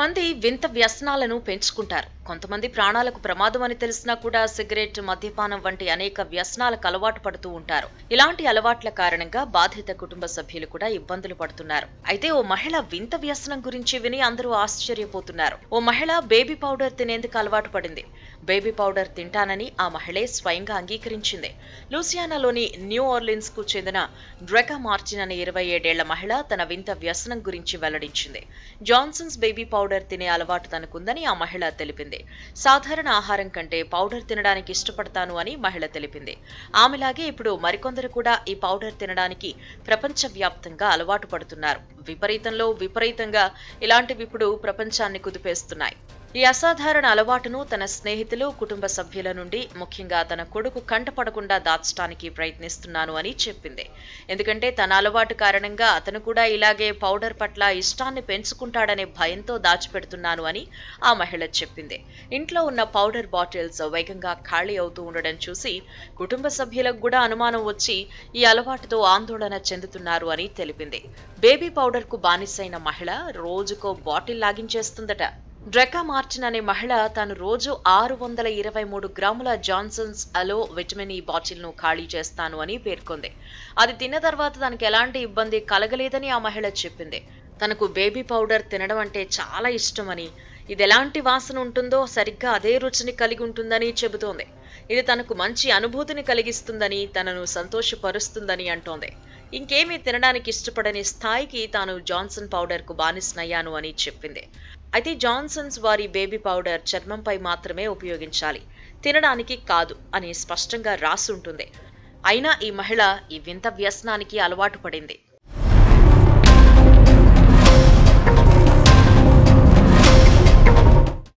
కొంతమంది వింత వ్యసనాలను పెంచుకుంటారు కొంతమంది ప్రాణాలకు ప్రమాదం అని తెలిసినా కూడా సిగరెట్ మద్యపానం వంటి అనేక వ్యసనాలకు అలవాటు పడుతూ ఉంటారు ఇలాంటి అలవాట్ల కారణంగా బాధిత కుటుంబ సభ్యులు కూడా ఇబ్బందులు పడుతున్నారు అయితే ఓ మహిళ వింత వ్యసనం గురించి విని అందరూ ఆశ్చర్యపోతున్నారు ఓ మహిళ బేబీ పౌడర్ తినేందుకు అలవాటు పడింది బేబీ పౌడర్ తింటానని ఆ మహిళే స్వయంగా అంగీకరించింది లూసియానాలోని న్యూ ఆర్లిన్స్ కు చెందిన డ్రెకా మార్చిన్ అనే ఇరవై ఏడేళ్ల మహిళ తన వింత వ్యసనం గురించి వెల్లడించింది జాన్సన్స్ బేబీ పౌడర్ తినే అలవాటు తనకుందని ఆ మహిళ తెలిపింది సాధారణ ఆహారం కంటే పౌడర్ తినడానికి ఇష్టపడతాను అని మహిళ తెలిపింది ఆమెలాగే ఇప్పుడు మరికొందరు కూడా ఈ పౌడర్ తినడానికి ప్రపంచవ్యాప్తంగా అలవాటు పడుతున్నారు విపరీతంలో విపరీతంగా ఇలాంటివి ఇప్పుడు ప్రపంచాన్ని కుదిపేస్తున్నాయి ఈ అసాధారణ అలవాటును తన స్నేహితులు కుటుంబ సభ్యుల నుండి ముఖ్యంగా తన కొడుకు కంటపడకుండా దాచడానికి ప్రయత్నిస్తున్నాను అని చెప్పింది ఎందుకంటే తన అలవాటు కారణంగా అతను కూడా ఇలాగే పౌడర్ పట్ల ఇష్టాన్ని పెంచుకుంటాడనే భయంతో దాచిపెడుతున్నాను అని ఆ మహిళ చెప్పింది ఇంట్లో ఉన్న పౌడర్ బాటిల్స్ వేగంగా ఖాళీ అవుతూ ఉండడం చూసి కుటుంబ సభ్యులకు కూడా అనుమానం వచ్చి ఈ అలవాటుతో ఆందోళన చెందుతున్నారు అని తెలిపింది బేబీ పౌడర్ కు బానిసైన మహిళ రోజుకో బాటిల్ లాగించేస్తుందట డ్రెకా మార్చిన్ అనే మహిళ తాను రోజు ఆరు వందల ఇరవై మూడు గ్రాముల జాన్సన్స్ అలో విటమిన్ ఈ బాటిల్ను ఖాళీ చేస్తాను అని పేర్కొంది అది తిన్న తర్వాత తనకు ఎలాంటి ఇబ్బంది కలగలేదని ఆ మహిళ చెప్పింది తనకు బేబీ పౌడర్ తినడం అంటే చాలా ఇష్టమని ఇది ఎలాంటి వాసన ఉంటుందో సరిగ్గా అదే రుచిని కలిగి ఉంటుందని చెబుతోంది ఇది తనకు మంచి అనుభూతిని కలిగిస్తుందని తనను సంతోషపరుస్తుందని అంటోంది ఇంకేమీ తినడానికి ఇష్టపడని స్థాయికి తాను జాన్సన్ పౌడర్ కు బానిసనయ్యాను అని చెప్పింది అయితే జాన్సన్స్ వారి బేబీ పౌడర్ చర్మంపై మాత్రమే ఉపయోగించాలి తినడానికి కాదు అని స్పష్టంగా రాసుంటుంది అయినా ఈ మహిళ ఈ వింత వ్యసనానికి అలవాటు పడింది